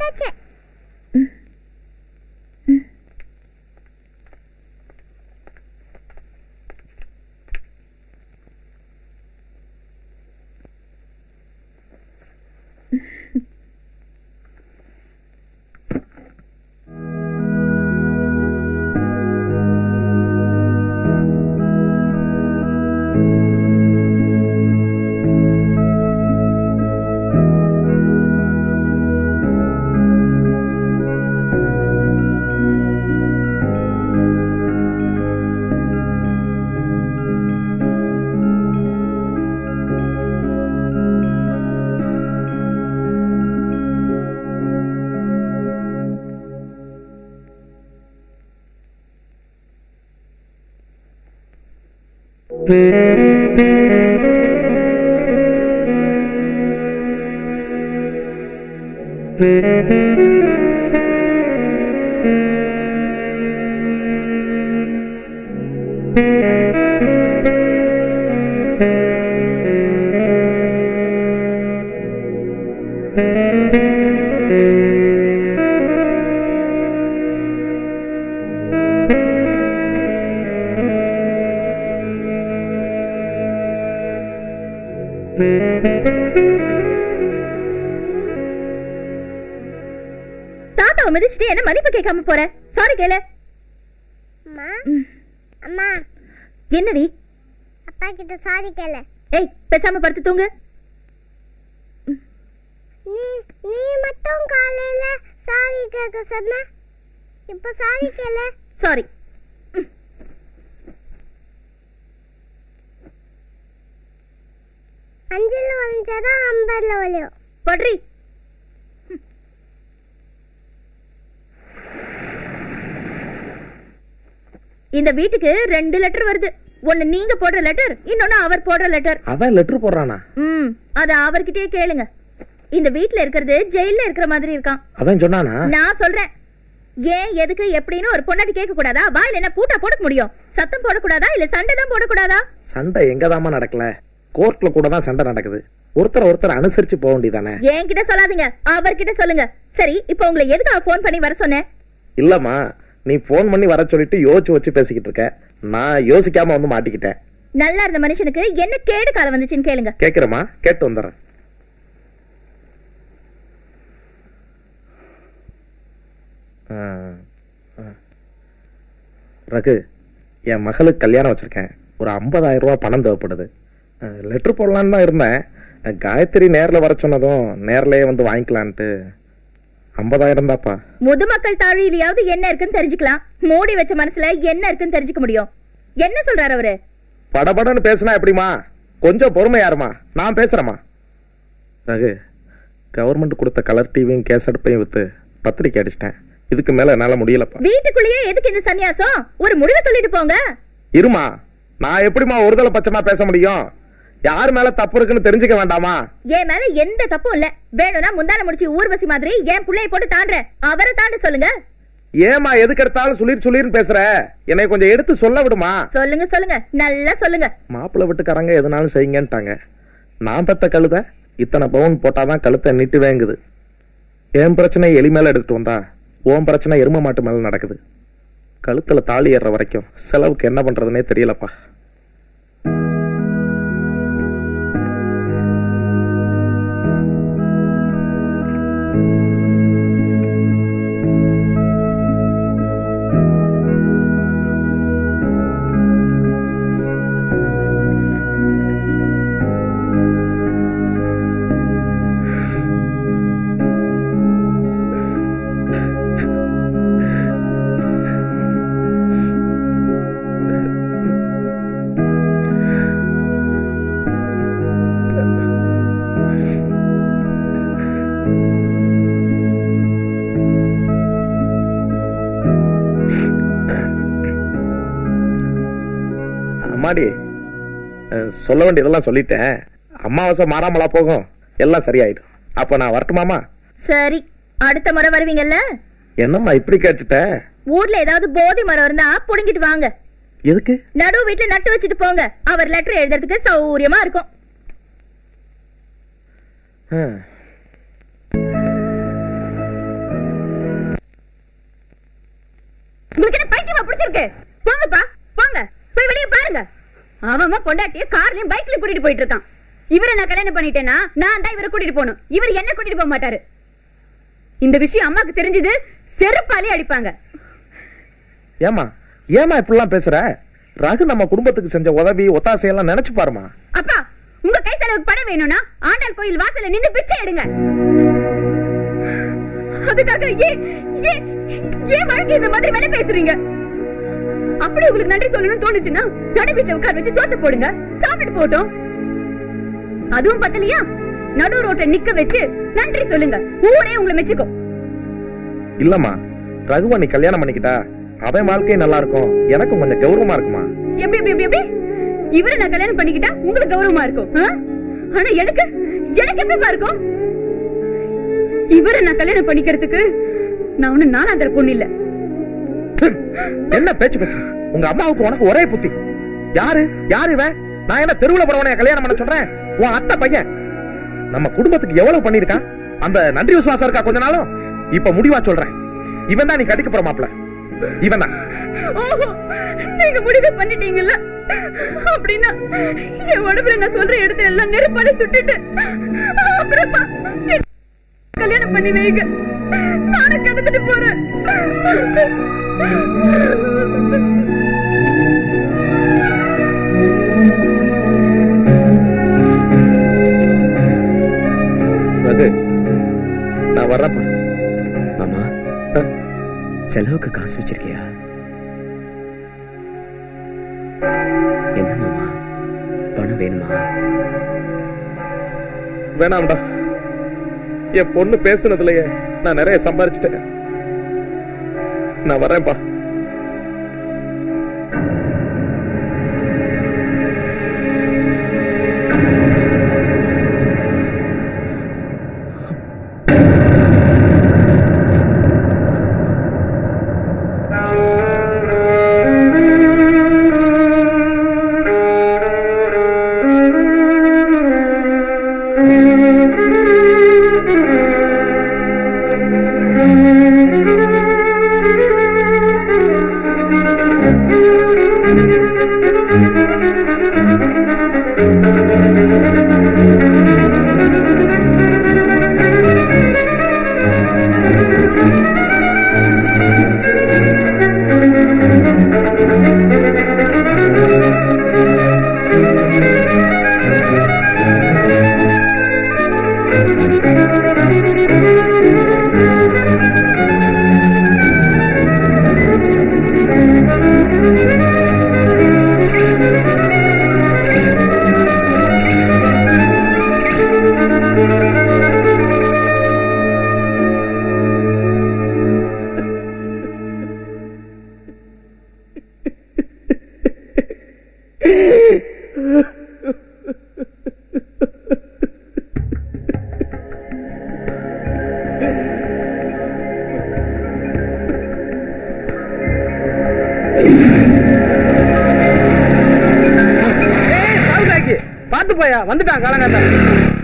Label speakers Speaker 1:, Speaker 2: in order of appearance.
Speaker 1: வந்தாச்சு
Speaker 2: தாத்தாவை மிதிச்சிட்டு என்ன மதிப்பு கேட்காம போற சாரி கேளு
Speaker 1: அம்மா அம்மா
Speaker 2: என்னடி
Speaker 1: அப்பா கிட்ட சாரி கேளு
Speaker 2: ஏய் பேசாம படுத்து தூங்கு
Speaker 1: நீ நீ மட்டும் காலையில சாரி கேட்க சொன்ன இப்ப சாரி கேளு
Speaker 2: சாரி
Speaker 1: அஞ்சுல வந்துச்சாதான் ஐம்பதுல வலியும்
Speaker 2: பட்ரி இந்த வீட்டுக்கு ரெண்டு லெட்டர் வருது ஒன்னு நீங்க போடுற லெட்டர் இன்னொன்னு அவர் போடுற லெட்டர்
Speaker 3: அவன் லெட்டர் போடுறானா
Speaker 2: ம் அத அவர்கிட்டயே கேளுங்க இந்த வீட்ல இருக்கிறது ஜெயில்ல இருக்கிற மாதிரி இருக்கான்
Speaker 3: அவன் சொன்னானா
Speaker 2: நான் சொல்றேன் ஏன் எதுக்கு எப்படின்னு ஒரு பொண்ணாடி கேட்க கூடாதா வாயில என்ன பூட்டா போட முடியும் சத்தம் போடக்கூடாதா இல்ல சண்டை தான் போடக்கூடாதா
Speaker 3: சண்டை எங்கதாம்மா நடக்கல கோர்ட்ல கூட தான் சண்டை நடக்குது ஒருத்தர் ஒருத்தர் அனுசரிச்சு போக வேண்டியதானே
Speaker 2: என்கிட்ட சொல்லாதீங்க அவர்கிட்ட சொல்லுங்க சரி இப்போ உங்களை எதுக்காக ஃபோன் பண்ணி வர சொன்னேன்
Speaker 3: இல்லம்மா நீ ஃபோன் பண்ணி வர சொல்லிட்டு யோசிச்சு வச்சு பேசிக்கிட்டு இருக்க நான் யோசிக்காம வந்து மாட்டிக்கிட்டேன்
Speaker 2: நல்லா இருந்த மனுஷனுக்கு என்ன கேடு காலம் வந்துச்சுன்னு கேளுங்க
Speaker 3: கேக்குறேம்மா கேட்டு வந்துடுறேன் ஆ, ஆ. ரகு என் மகளுக்கு கல்யாணம் வச்சிருக்கேன் ஒரு 50000 ரூபாய் பணம் தேவைப்படுது லெட்டர் போடலான்னு தான் இருந்தேன் அஹ், காயத்ரி நேரில் வர சொன்னதும் நேர்லயே வந்து வாங்கிக்கலான்ட்டு ஐம்பதாயிரம் தாப்பா
Speaker 2: முதுமக்கள் தாழியிலையாவது என்ன இருக்குன்னு தெரிஞ்சுக்கலாம் மூடி வச்ச மனசுல என்ன இருக்குன்னு தெரிஞ்சுக்க முடியும் என்ன சொல்றாரு அவரு
Speaker 3: படபடன்னு பேசினா எப்படிமா கொஞ்சம் பொறுமையாருமா நான் பேசுறேம்மா ரகு கவர்மெண்ட் கொடுத்த கலர் டிவியும் கேஸ் அடுப்பையும் வித்து பத்திரிக்கை அடிச்சிட்டேன் இதுக்கு மேல என்னால முடியலப்பா
Speaker 2: வீட்டுக்குள்ளேயே எதுக்கு இந்த சன்னியாசம் ஒரு முடிவை சொல்லிட்டு போங்க
Speaker 3: இருமா நான் எப்படிமா ஒருதலை பட்சமா பேச முடியும் யார் மேல தப்பு இருக்குன்னு தெரிஞ்சுக்க வேண்டாமா
Speaker 2: என் மேல எந்த தப்பும் இல்ல வேணும்னா முந்தான முடிச்சு ஊர்வசி மாதிரி என் புள்ளைய போட்டு தாண்டுறேன் அவரை தாண்ட சொல்லுங்க
Speaker 3: ஏமா எதுக்கு எடுத்தாலும் சுளீர் சுளீர்னு பேசுற என்னை கொஞ்சம் எடுத்து சொல்ல விடுமா
Speaker 2: சொல்லுங்க சொல்லுங்க நல்லா சொல்லுங்க
Speaker 3: மாப்பிள்ளை வீட்டுக்காரங்க எதுனாலும் செய்யுங்கன்ட்டாங்க நான் பெத்த கழுத இத்தனை பவுன் போட்டாதான் கழுத்தை நீட்டு வேங்குது என் பிரச்சனை எலி மேல எடுத்துட்டு வந்தா உன் பிரச்சனை எரும மாட்டு மேல நடக்குது கழுத்துல தாலி ஏறுற வரைக்கும் செலவுக்கு என்ன பண்றதுனே தெரியலப்பா அம்மாடி அஹ், சொல்ல வேண்டியதெல்லாம் சொல்லிட்டேன் அமாவாசை மாறாமலா போகும் எல்லாம் சரியாயிடும் அப்ப நான் வரட்டுமாமா
Speaker 2: சரி அடுத்த முறை வருவீங்கல்ல
Speaker 3: என்னம்மா இப்படி கேட்டுட்ட
Speaker 2: ஊர்ல ஏதாவது போதி மரம் இருந்தா புடுங்கிட்டு வாங்க
Speaker 3: எதுக்கு
Speaker 2: நடு வீட்டுல நட்டு வச்சுட்டு போங்க அவர் லெட்டர் எழுதுறதுக்கு சௌரியமா இருக்கும்
Speaker 3: ஹம்.
Speaker 2: உங்களுக்கு என்ன பைத்தியமா பிடிச்சிருக்கு போங்கப்பா போங்க போய் வெளியே பாருங்க அவன் பொண்டாட்டிய கார்லயும் பைக்லயும் கூட்டிட்டு போயிட்டு இருக்கான் இவரை நான் கல்யாணம் பண்ணிட்டேன்னா நான் தான் இவரை கூட்டிட்டு போகணும் இவர் என்ன கூட்டிட்டு போக மாட்டாரு இந்த விஷயம் அம்மாக்கு தெரிஞ்சது செருப்பாலே அடிப்பாங்க
Speaker 3: ஏமா ஏமா இப்படிலாம் பேசுற ரகு நம்ம குடும்பத்துக்கு செஞ்ச உதவி ஒத்தாசையெல்லாம் நினைச்சு பாருமா
Speaker 2: அப்பா உங்க கை செலவுக்கு பணம் வேணும்னா ஆண்டாள் கோயில் வாசல்ல நின்னு பிச்சை எடுங்க அதுக்காக ஏன் ஏன் ஏன் வாழ்க்கை இந்த மாதிரி வேலை பேசுறீங்க அப்படி உங்களுக்கு நன்றி சொல்லணும்னு தோணுச்சுன்னா நடு வீட்டுல உட்கார வச்சு சோத்து போடுங்க சாப்பிட்டு போட்டோம் அதுவும் பத்தலையா நடு ரோட்ல நிக்க வச்சு நன்றி சொல்லுங்க ஊரே உங்களை மெச்சுக்கும்
Speaker 3: இல்லம்மா ரகுவை நீ கல்யாணம் பண்ணிக்கிட்டா அவன் வாழ்க்கை நல்லா இருக்கும் எனக்கும் கொஞ்சம் கௌரவமா இருக்குமா
Speaker 2: எப்படி எப்படி எப்படி எப்படி இவரை நான் கல்யாணம் பண்ணிக்கிட்டா உங்களுக்கு கௌரவமா இருக்கும் ஆ? ஆனா எனக்கு எனக்கு எப்படிப்பா இருக்கும் இவரை நான் கல்யாணம் பண்ணிக்கிறதுக்கு நான் ஒண்ணு நானாந்திர பொண்ணு இல்ல
Speaker 3: என்ன பேச்சு பேசு உங்க அம்மாவுக்கு உனக்கு ஒரே புத்தி யாரு யாரு இவன் நான் என்ன தெருவுல போறவனைய கல்யாணம் பண்ண சொல்றேன் உன் அத்தை பையன் நம்ம குடும்பத்துக்கு எவ்வளவு பண்ணிருக்கான் அந்த நன்றி விசுவாசம் இருக்கா கொஞ்ச நாளும் இப்ப முடிவா சொல்றேன் இவன் தான் நீ கட்டிக்க போற மாப்பிள இவன் தான்
Speaker 2: ஓஹோ நீங்க முடிவு பண்ணிட்டீங்கல்ல அப்படின்னா என் உடம்புல நான் சொல்ற இடத்துல எல்லாம் நெருப்பால சுட்டுட்டு அப்புறமா என்னை கல்யாணம் பண்ணி வைங்க நானும் கிடந்துட்டு போறேன்
Speaker 3: ரகு நான் வர்றப்பா
Speaker 4: மாமா செலவுக்கு காசு வச்சிருக்கியா என்ன மாமா பணம் வேணுமா
Speaker 3: வேணாம்டா என் பொண்ணு பேசுனதுலயே நான் நிறைய சம்பாரிச்சிட்டேன் நான் வரேன்ப்பா பாத்து போயா வந்துட்டான் காலங்காத்தான்